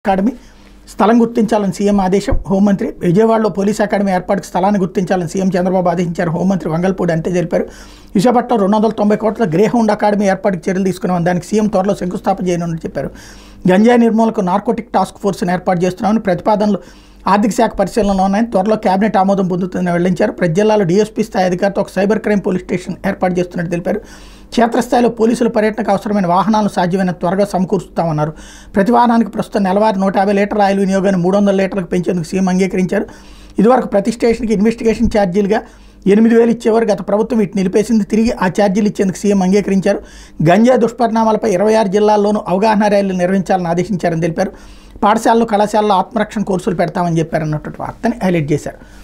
academy స్థలం గుర్తించాలని CM ఆదేశం హోంమంత్రి విజయవాడలో పోలీస్ అకాడమీ ఏర్పాటుకు స్థలాన్ని గుర్తించాలని సీఎం చంద్రబాబు ఆదేశించారు హోంమంత్రి వంగల్పూడి అంతే తెలిపారు విశాఖపట్నం రెండు వందల తొంభై కోట్ల గ్రే హౌండ్ అకాడమీ ఏర్పాటుకు చర్యలు తీసుకున్నామని దానికి సీఎం త్వరలో శంకుస్థాపన చేయనుందని చెప్పారు గంజాయి నిర్మూలనకు నార్కోటిక్ టాస్క్ ఫోర్స్ను ఏర్పాటు చేస్తున్నామని ప్రతిపాదనలు ఆర్థిక శాఖ పరిశీలనలో ఉన్నాయని త్వరలో కేబినెట్ ఆమోదం పొందుతుందని వెల్లడించారు ప్రతి జిల్లాలో డీఎస్పీ స్థాయి అధికారితో ఒక సైబర్ క్రైమ్ పోలీస్ స్టేషన్ ఏర్పాటు చేస్తున్నట్టు తెలిపారు క్షేత్రస్థాయిలో పోలీసుల పర్యటనకు అవసరమైన వాహనాలను సాధ్యమైన త్వరగా సమకూరుస్తామన్నారు ప్రతి వాహనానికి ప్రస్తుతం నెలవారీ నూట యాభై లీటర్ల ఆయిల్ వినియోగాన్ని మూడు వందల లీటర్లకు పెంచేందుకు సీఎం అంగీకరించారు ఇదివరకు ప్రతి స్టేషన్కి ఇన్వెస్టిగేషన్ ఛార్జీలుగా ఎనిమిది వేలు ఇచ్చేవారు గత ప్రభుత్వం వీటిని నిలిపేసింది తిరిగి ఆ ఛార్జీలు ఇచ్చేందుకు సీఎం అంగీకరించారు గంజా దుష్పరిణామాలపై ఇరవై ఆరు జిల్లాల్లోనూ అవగాహన ర్యాలీలు నిర్వహించాలని ఆదేశించారని తెలిపారు పాఠశాలలు కళాశాలలో ఆత్మరక్షణ కోర్సులు పెడతామని చెప్పారన్నటువంటి వార్తని హైలైట్ చేశారు